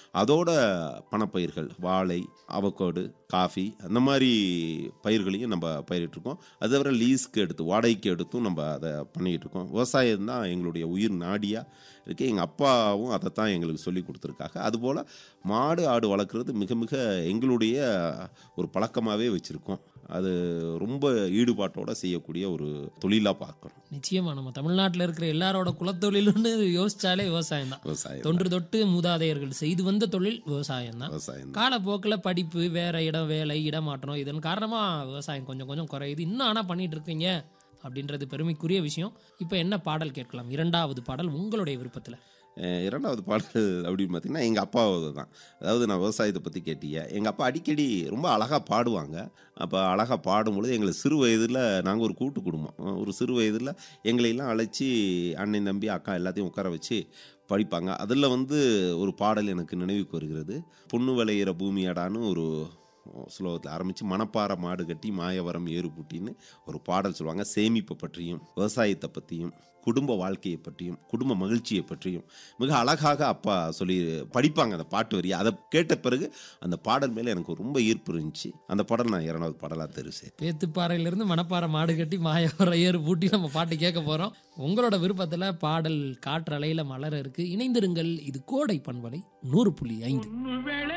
அதோட பணப்பயிர்கள் வாழை அவக்கோடு காஃபி அந்த மாதிரி பயிர்களையும் நம்ம பயிரிட்டிருக்கோம் அது தவிர லீஸ்க்கு எடுத்து வாடகைக்கு எடுத்தும் நம்ம அதை பண்ணிக்கிட்டு இருக்கோம் விவசாயம் தான் எங்களுடைய உயிர் நாடியாக இருக்குது எங்கள் அப்பாவும் அதை தான் எங்களுக்கு சொல்லி கொடுத்துருக்காங்க அதுபோல் மாடு ஆடு வளர்க்குறது மிக மிக எங்களுடைய ஒரு பழக்கமாகவே வச்சுருக்கோம் அது ரொம்ப ஈடுபாட்டோட செய்யக்கூடிய ஒரு தொழிலாக பார்க்குறோம் நிச்சயமா நம்ம தமிழ்நாட்டில் இருக்கிற எல்லாரோட குலத்தொழில்னு யோசிச்சாலே விவசாயம் தான் விவசாயம் தொன்று தொட்டு மூதாதையர்கள் செய்து வந்த தொழில் விவசாயம் தான் விவசாயம் காலப்போக்கில் படிப்பு வேற இடம் வேலை இடமாற்றம் இதன் காரணமா விவசாயம் கொஞ்சம் கொஞ்சம் குறையுது இன்னும் ஆனால் பண்ணிட்டு இருக்கீங்க அப்படின்றது பெருமைக்குரிய விஷயம் இப்போ என்ன பாடல் கேட்கலாம் இரண்டாவது பாடல் உங்களுடைய விருப்பத்தில் அஹ் இரண்டாவது பாடல் அப்படின்னு பார்த்தீங்கன்னா எங்கள் அப்பாவது தான் அதாவது நான் விவசாயத்தை பற்றி கேட்டீங்க எங்கள் அப்பா அடிக்கடி ரொம்ப அழகாக பாடுவாங்க அப்போ அழகாக பாடும்பொழுது எங்களுக்கு சிறு வயதில் நாங்கள் ஒரு கூட்டு குடும்பம் ஒரு சிறு வயதில் எங்களையெல்லாம் அழைச்சி அண்ணன் தம்பி அக்கா எல்லாத்தையும் உட்கார வச்சு படிப்பாங்க அதில் வந்து ஒரு பாடல் எனக்கு நினைவுக்கு வருகிறது பொண்ணு விளையிற பூமியடான்னு ஒரு ஸ்லோகத்தில் ஆரம்பித்து மணப்பாறை மாடு கட்டி மாயவரம் ஏறு பூட்டின்னு ஒரு பாடல் சொல்லுவாங்க சேமிப்பை பற்றியும் விவசாயத்தை பற்றியும் குடும்ப வாழ்க்கையை பற்றியும் குடும்ப மகிழ்ச்சியை பற்றியும் மிக அழகாக அப்பா சொல்லி படிப்பாங்க அந்த பாட்டு வரி அதை கேட்ட பிறகு அந்த பாடல் மேலே எனக்கு ரொம்ப ஈர்ப்பு இருந்துச்சு அந்த பாடல் நான் இரண்டாவது பாடலாக தெரிவு செய்தேன் பேத்துப்பாறையிலிருந்து மணப்பாறை மாடு கட்டி மாயவர ஏறு பூட்டி நம்ம பாட்டு கேட்க போகிறோம் உங்களோட விருப்பத்தில் பாடல் காற்றலையில் மலர இருக்கு இணைந்திருங்கள் இது கோடை பண்பலை நூறு புள்ளி ஐந்து பொண்ணு வேளை